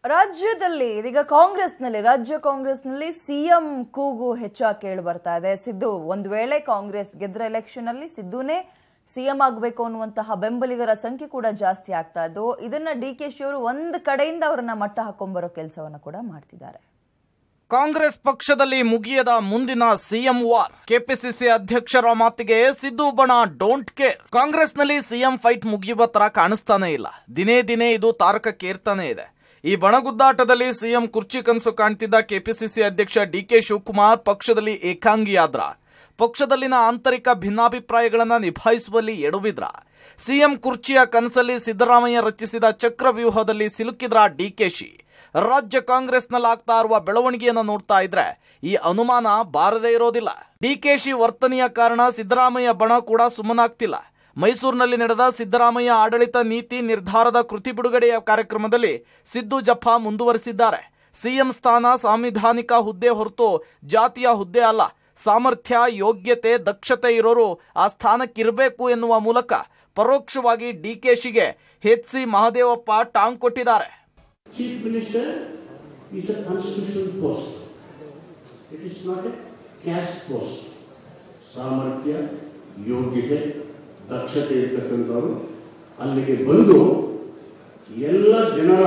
ರಾಜ್ಯದಲ್ಲಿ ಇದೀಗ ಕಾಂಗ್ರೆಸ್ನಲ್ಲಿ ರಾಜ್ಯ ಕಾಂಗ್ರೆಸ್ನಲ್ಲಿ ಸಿಎಂ ಕೂಗು ಹೆಚ್ಚಾಗಿ ಕೇಳಿ ಬರ್ತಾ ಇದೆ ಸಿದ್ದು ಒಂದು ವೇಳೆ ಕಾಂಗ್ರೆಸ್ ಗೆದ್ರ ಎಲೆಕ್ಷನ್ ಅಲ್ಲಿ ಸಿದ್ದುನೇ ಸಿಎಂ ಆಗಬೇಕು ಅನ್ನುವಂತಹ ಬೆಂಬಲಿಗರ ಸಂಖ್ಯೆ ಕೂಡ ಜಾಸ್ತಿ ಆಗ್ತಾ ಇದ್ದು ಇದನ್ನ ಡಿ ಕೆ ಶಿ ಅವರು ಒಂದು ಕಡೆಯಿಂದ ಅವರನ್ನ ಮಟ್ಟ ಹಾಕೊಂಡ್ಬರೋ ಕೆಲಸವನ್ನ ಕೂಡ ಮಾಡ್ತಿದ್ದಾರೆ ಕಾಂಗ್ರೆಸ್ ಪಕ್ಷದಲ್ಲಿ ಮುಗಿಯದ ಮುಂದಿನ ಸಿಎಂ ವಾರ್ ಕೆಪಿಸಿಸಿ ಅಧ್ಯಕ್ಷರ ಮಾತಿಗೆ ಸಿದ್ದು ಬಣ ಡೋಂಟ್ ಕೇರ್ ಕಾಂಗ್ರೆಸ್ನಲ್ಲಿ ಸಿಎಂ ಫೈಟ್ ಮುಗಿಯುವ ತರ ಕಾಣಿಸ್ತಾನೆ ಇಲ್ಲ ದಿನೇ ದಿನೇ ಇದು ತಾರಕಕ್ಕೇರ್ತಾನೆ ಇದೆ ಈ ಬಣಗುದ್ದಾಟದಲ್ಲಿ ಸಿಎಂ ಕುರ್ಚಿ ಕನಸು ಕಾಣ್ತಿದ್ದ ಕೆಪಿಸಿಸಿ ಅಧ್ಯಕ್ಷ ಡಿ ಕೆ ಶಿವಕುಮಾರ್ ಪಕ್ಷದಲ್ಲಿ ಏಕಾಂಗಿಯಾದ್ರ ಪಕ್ಷದಲ್ಲಿನ ಆಂತರಿಕ ಭಿನ್ನಾಭಿಪ್ರಾಯಗಳನ್ನ ನಿಭಾಯಿಸುವಲ್ಲಿ ಎಡವಿದ್ರ ಸಿಎಂ ಕುರ್ಚಿಯ ಕನಸಲ್ಲಿ ಸಿದ್ದರಾಮಯ್ಯ ರಚಿಸಿದ ಚಕ್ರವ್ಯೂಹದಲ್ಲಿ ಸಿಲುಕಿದ್ರ ಡಿಕೆಶಿ ರಾಜ್ಯ ಕಾಂಗ್ರೆಸ್ನಲ್ಲಿ ಆಗ್ತಾ ಇರುವ ಬೆಳವಣಿಗೆಯನ್ನು ನೋಡ್ತಾ ಇದ್ರೆ ಈ ಅನುಮಾನ ಬಾರದೇ ಇರೋದಿಲ್ಲ ಡಿಕೆಶಿ ವರ್ತನೆಯ ಕಾರಣ ಸಿದ್ದರಾಮಯ್ಯ ಬಣ ಕೂಡ ಸುಮ್ಮನಾಗ್ತಿಲ್ಲ ಮೈಸೂರಿನಲ್ಲಿ ನಡೆದ ಸಿದ್ದರಾಮಯ್ಯ ಆಡಳಿತ ನೀತಿ ನಿರ್ಧಾರದ ಕೃತಿ ಬಿಡುಗಡೆಯ ಕಾರ್ಯಕ್ರಮದಲ್ಲಿ ಸಿದ್ದು ಜಫಾ ಮುಂದುವರೆಸಿದ್ದಾರೆ ಸಿಎಂ ಸ್ಥಾನ ಸಾಂವಿಧಾನಿಕ ಹುದ್ದೆ ಹೊರತು ಜಾತಿಯ ಹುದ್ದೆ ಅಲ್ಲ ಸಾಮರ್ಥ್ಯ ಯೋಗ್ಯತೆ ದಕ್ಷತೆ ಇರೋರು ಆ ಸ್ಥಾನಕ್ಕಿರಬೇಕು ಎನ್ನುವ ಮೂಲಕ ಪರೋಕ್ಷವಾಗಿ ಡಿಕೆಶಿಗೆ ಎಚ್ ಸಿ ಮಹದೇವಪ್ಪ ಟಾಂಗ್ ಕೊಟ್ಟಿದ್ದಾರೆ Chief Minister is a constitutional post. It is not a caste post. ಸಾಮರ್ಥ್ಯ ಯೋಗ್ಯತೆ ದಕ್ಷತೆ ಇರ್ತಕ್ಕಂಥವ್ರು ಅಲ್ಲಿಗೆ ಬಂದು ಎಲ್ಲ ಜನರ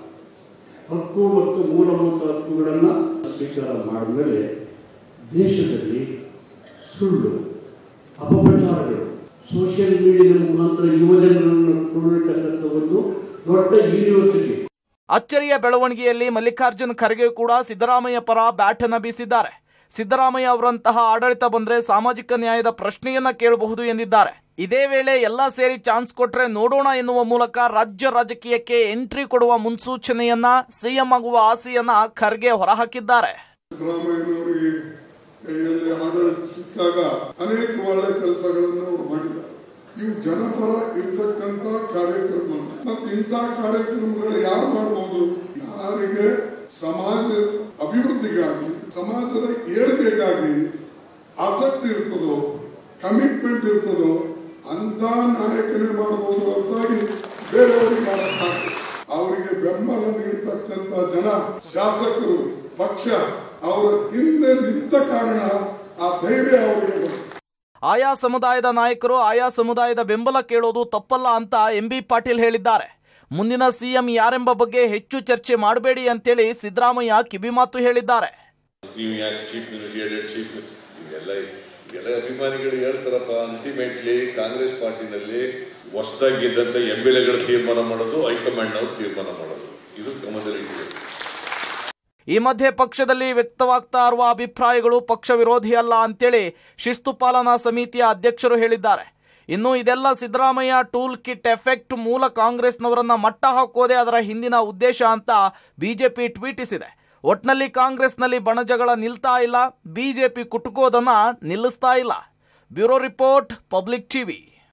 ಹಕ್ಕು ಮತ್ತು ಮೂಲಭೂತ ಹಕ್ಕುಗಳನ್ನು ಸ್ವೀಕಾರ ಮಾಡಿದ್ಮೇಲೆ ದೇಶದಲ್ಲಿ ಸುಳ್ಳು ಅಪಪ್ರಚಾರಗಳು ಸೋಷಿಯಲ್ ಮೀಡಿಯಾದ ಮುಖಾಂತರ ಯುವಜನರನ್ನು ಕೊಂಡಿರ್ತಕ್ಕಂಥ ಒಂದು ದೊಡ್ಡ ಯೂನಿವರ್ಸಿಟಿ ಅಚ್ಚರಿಯ ಬೆಳವಣಿಗೆಯಲ್ಲಿ ಮಲ್ಲಿಕಾರ್ಜುನ್ ಖರ್ಗೆ ಕೂಡ ಸಿದ್ದರಾಮಯ್ಯ ಪರ ಬ್ಯಾಟನ್ನ ಬೀಸಿದ್ದಾರೆ ಸಿದ್ದರಾಮಯ್ಯ ಅವರಂತಹ ಆಡಳಿತ ಬಂದ್ರೆ ಸಾಮಾಜಿಕ ನ್ಯಾಯದ ಪ್ರಶ್ನೆಯನ್ನ ಕೇಳಬಹುದು ಎಂದಿದ್ದಾರೆ ಇದೇ ವೇಳೆ ಎಲ್ಲ ಸೇರಿ ಚಾನ್ಸ್ ಕೊಟ್ರೆ ನೋಡೋಣ ಎನ್ನುವ ಮೂಲಕ ರಾಜ್ಯ ರಾಜಕೀಯಕ್ಕೆ ಎಂಟ್ರಿ ಕೊಡುವ ಮುನ್ಸೂಚನೆಯನ್ನ ಸಿಎಂ ಆಗುವ ಆಸೆಯನ್ನ ಖರ್ಗೆ ಹೊರಹಾಕಿದ್ದಾರೆ ಸಿದ್ದರಾಮಯ್ಯನವರಿಗೆ ಕೈಯಲ್ಲಿ ಆಡಳಿತ ಸಿಕ್ಕಾಗ ಅನೇಕ ಒಳ್ಳೆ ಕೆಲಸಗಳನ್ನು ಅವರು ಮಾಡಿದ್ದಾರೆ ಇವು ಜನಪರ ಇರ್ತಕ್ಕಂಥ ಕಾರ್ಯಕ್ರಮ ಮತ್ತೆ ಇಂಥ ಕಾರ್ಯಕ್ರಮಗಳು ಯಾರು ಮಾಡಬಹುದು ಯಾರಿಗೆ ಸಮಾಜದ ಅಭಿವೃದ್ಧಿಗಾಗಿ ಸಮಾಜದ ಏಳಿಗೆಗಾಗಿ ಆಸಕ್ತಿ ಇರ್ತದೋ ಕಮಿಟ್ಮೆಂಟ್ ಇರ್ತದೋ ಅಂತ ನಾಯಕನೇ ಮಾಡಬಹುದು ಹೊರತಾಗಿ ಬೇರೆಯವರಿಗೆ ಮಾಡಕ್ಕಾಗ್ತದೆ ಅವರಿಗೆ ಬೆಂಬಲ ನೀಡತಕ್ಕಂತ ಜನ ಶಾಸಕರು ಪಕ್ಷ ಅವರ ಹಿಂದೆ ನಿಂತ ಕಾರಣ ಆ ಧೈರ್ಯ ಅವರಿಗೆ ಬಂತು. ಆಯಾ ಸಮುದಾಯದ ನಾಯಕರು ಆಯಾ ಸಮುದಾಯದ ಬೆಂಬಲ ಕೇಳೋದು ತಪ್ಪಲ್ಲ ಅಂತ ಎಂ ಬಿ ಪಾಟೀಲ್ ಹೇಳಿದ್ದಾರೆ ಮುಂದಿನ ಸಿಎಂ ಯಾರೆಂಬ ಬಗ್ಗೆ ಹೆಚ್ಚು ಚರ್ಚೆ ಮಾಡಬೇಡಿ ಅಂತೇಳಿ ಸಿದ್ದರಾಮಯ್ಯ ಕಿವಿಮಾತು ಹೇಳಿದ್ದಾರೆ ನೀವು ಯಾಕೆ ಚೀಫ್ ಮಿನಿಸ್ಟರ್ ಹೇಳಿ ಚೀಫ್ ಇವೆಲ್ಲ ಇವೆಲ್ಲ ಅಭಿಮಾನಿಗಳು ಹೇಳ್ತಾರಪ್ಪ ಅಲ್ಟಿಮೇಟ್ಲಿ ಕಾಂಗ್ರೆಸ್ ಪಾರ್ಟಿನಲ್ಲಿ ಹೊಸದಾಗಿ ಗೆದ್ದಂತ ಎಂ ಎಲ್ ಎಗಳು ತೀರ್ಮಾನ ಮಾಡೋದು ಹೈಕಮಾಂಡ್ನವ್ರು ತೀರ್ಮಾನ ಮಾಡೋದು ಇದು ಗಮನದಲ್ಲಿ ಇಟ್ಕೊಳ್ಳಿ. ಈ ಮಧ್ಯೆ ಪಕ್ಷದಲ್ಲಿ ವ್ಯಕ್ತವಾಗ್ತಾ ಇರುವ ಅಭಿಪ್ರಾಯಗಳು ಪಕ್ಷ ವಿರೋಧಿ ಅಲ್ಲ ಅಂತೇಳಿ ಶಿಸ್ತು ಪಾಲನಾ ಸಮಿತಿಯ ಅಧ್ಯಕ್ಷರು ಹೇಳಿದ್ದಾರೆ ಇನ್ನು ಇದೆಲ್ಲ ಸಿದ್ದರಾಮಯ್ಯ ಟೂಲ್ ಕಿಟ್ ಎಫೆಕ್ಟ್ ಮೂಲ ಕಾಂಗ್ರೆಸ್ನವರನ್ನ ಮಟ್ಟ ಹಾಕೋದೇ ಅದರ ಹಿಂದಿನ ಉದ್ದೇಶ ಅಂತ ಬಿಜೆಪಿ ಟ್ವೀಟಿಸಿದೆ ಒಟ್ನಲ್ಲಿ ಕಾಂಗ್ರೆಸ್ನಲ್ಲಿ ಬಣಜಗಳ ನಿಲ್ತಾ ಇಲ್ಲ ಬಿಜೆಪಿ ಕುಟುಕೋದನ್ನ ನಿಲ್ಲಿಸ್ತಾ ಇಲ್ಲ ಬ್ಯೂರೋ ರಿಪೋರ್ಟ್ ಪಬ್ಲಿಕ್ ಟಿವಿ